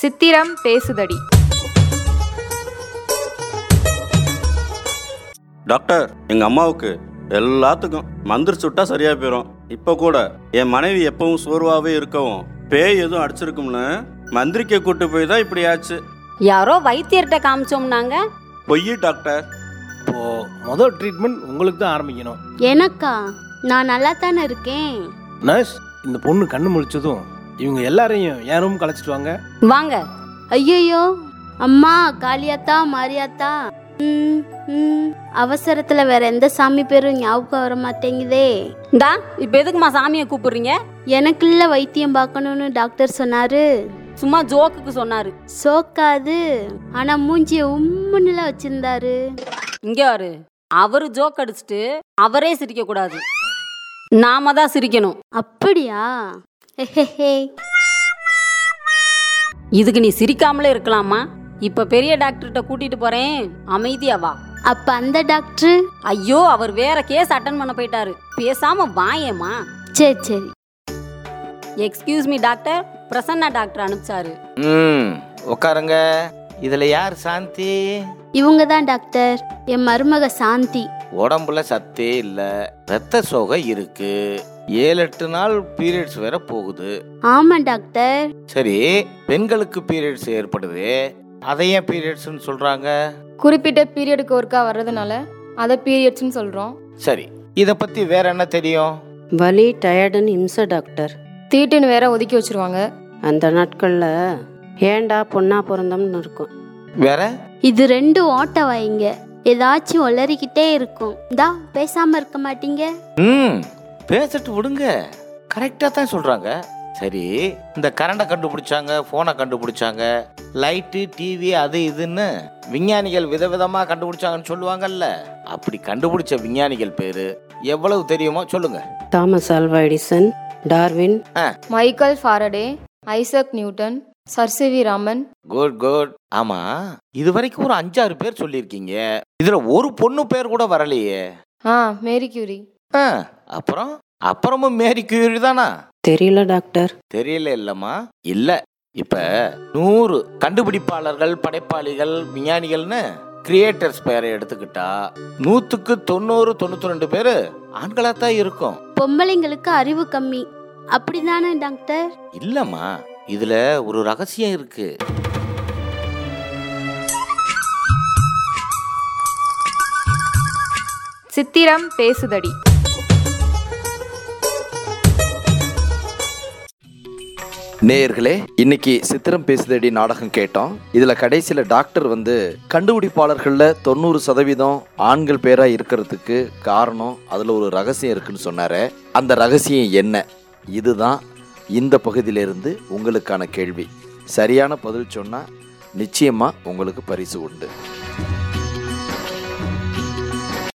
சித்திரம் பேசுதடி டாக்டர் எங்கள் அம்மாவுக்கு எல்லாத்துக்கும் மந்திர சுட்டா சரியாக போயிடும் இப்போ கூட என் மனைவி எப்பவும் சோர்வாகவே இருக்கவும் பேய் எதுவும் அடிச்சிருக்கும்னு மந்திரிக்க கூட்டு போய் தான் இப்படி ஆச்சு யாரோ வைத்தியர்கிட்ட காமிச்சோம்னாங்க பொய் டாக்டர் இப்போ முதல் ட்ரீட்மெண்ட் உங்களுக்கு தான் ஆரம்பிக்கணும் எனக்கா நான் நல்லா தானே இருக்கேன் நர்ஸ் இந்த பொண்ணு கண்ணு முழிச்சதும் இவங்க எல்லாரையும் என் ரூம் கலைச்சிட்டு வாங்க வாங்க ஐயோ அம்மா காளியாத்தா மாரியாத்தா ம், ம். அவசரத்துல வேற எந்த சாமி பேரும் ஞாபகம் வர மாட்டேங்குதே இந்தா இப்போ எதுக்குமா சாமியை கூப்பிடுறீங்க எனக்குள்ள வைத்தியம் பார்க்கணும்னு டாக்டர் சொன்னாரு சும்மா ஜோக்குக்கு சொன்னாரு சோக்காது ஆனா மூஞ்சிய உம்முன்னுல வச்சிருந்தாரு இங்க யாரு அவரு ஜோக் அடிச்சுட்டு அவரே சிரிக்க கூடாது நாம தான் சிரிக்கணும் அப்படியா ஹெஹெஹே. இதுக்கு நீ சிரிக்காமலே இருக்கலாமா இப்ப பெரிய டாக்டர்கிட்ட கூட்டிட்டு போறேன் அமைதியா வா அப்ப அந்த டாக்டர் ஐயோ அவர் வேற கேஸ் அட்டன் பண்ண போயிட்டாரு பேசாம வாயேம்மா சரி சரி excuse me doctor Prasanna doctor அனுப்பிச்சாரு ம் உட்காருங்க இதுல யார் சாந்தி இவங்க தான் டாக்டர் என் மருமக சாந்தி உடம்புல சத்தே இல்ல ரத்த சோகை இருக்கு ஏழு எட்டு நாள் பீரியட்ஸ் வேற போகுது ஆமா டாக்டர் சரி பெண்களுக்கு பீரியட்ஸ் ஏற்படுது அதை ஏன் பீரியட்ஸ்னு சொல்றாங்க குறிப்பிட்ட பீரியடுக்கு ஒருக்கா வர்றதுனால அதை பீரியட்ஸ்னு சொல்கிறோம் சரி இத பத்தி வேற என்ன தெரியும் வலி டயர்டுன்னு இம்சை டாக்டர் தீட்டுன்னு வேற ஒதுக்கி வச்சிருவாங்க அந்த நாட்களில் ஏண்டா பொண்ணா பிறந்தோம்னு இருக்கும் வேற இது ரெண்டும் ஓட்ட வைங்க ஏதாச்சும் ஒளறிக்கிட்டே இருக்கும் இந்தா பேசாம இருக்க மாட்டீங்க ம் பேசிட்டு விடுங்க கரெக்டா தான் சொல்றாங்க சரி இந்த கரண்டை கண்டுபிடிச்சாங்க போனை கண்டுபிடிச்சாங்க லைட்டு டிவி அது இதுன்னு விஞ்ஞானிகள் விதவிதமா கண்டுபிடிச்சாங்கன்னு சொல்லுவாங்கல்ல அப்படி கண்டுபிடிச்ச விஞ்ஞானிகள் பேரு எவ்வளவு தெரியுமோ சொல்லுங்க Thomas Alva Edison Darwin Michael Faraday Isaac Newton sir C V Raman good good ஆமா இது வரைக்கும் ஒரு அஞ்சாறு பேர் சொல்லியிருக்கீங்க இதுல ஒரு பொண்ணு பேர் கூட வரலையே ஆ மேரி கியூரி ஆ, அப்புறம் அப்புறமும் மேரி கியூரி தானா தெரியல டாக்டர் தெரியல இல்லம்மா இல்ல இப்ப நூறு கண்டுபிடிப்பாளர்கள் படைப்பாளிகள் விஞ்ஞானிகள்னு கிரியேட்டர்ஸ் பேரை எடுத்துக்கிட்டா நூத்துக்கு தொண்ணூறு தொண்ணூத்தி ரெண்டு பேரு ஆண்களா தான் இருக்கும் பொம்பளைங்களுக்கு அறிவு கம்மி அப்படிதானே டாக்டர் இல்லம்மா இதுல ஒரு ரகசியம் இருக்கு சித்திரம் பேசுதடி நேயர்களே இன்னைக்கு சித்திரம் பேசுதடி நாடகம் கேட்டோம் இதுல கடைசியில டாக்டர் வந்து கண்டுபிடிப்பாளர்கள்ல தொண்ணூறு சதவீதம் ஆண்கள் பேரா இருக்கிறதுக்கு காரணம் அதுல ஒரு ரகசியம் இருக்குன்னு சொன்னாரு அந்த ரகசியம் என்ன இதுதான் இந்த பகுதியிலிருந்து உங்களுக்கான கேள்வி சரியான பதில் சொன்னா நிச்சயமா உங்களுக்கு பரிசு உண்டு